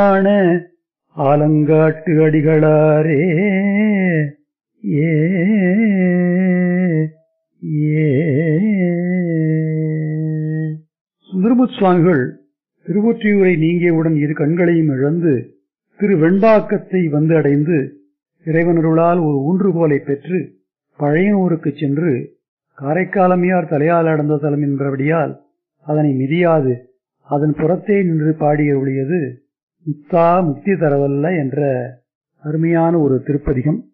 ஆன ஆலங்காட்டு அடிகளாரே ஏ ஏ சுந்தரமுத் சுவாமிகள் திருவொற்றியூரை நீங்கியவுடன் இரு கண்களையும் இழந்து திரு வெண்பாக்கத்தை வந்து அடைந்து இறைவனருளால் ஒரு ஊன்றுகோலை பெற்று பழையனூருக்கு சென்று காரைக்காலமையார் தலையால் அடர்ந்த தலம் என்பபடியால் அதனை மிதியாது அதன் புறத்தே நின்று பாடியருளியது முத்தா முக்தி தரவல்ல என்ற அருமையான ஒரு திருப்பதிகம்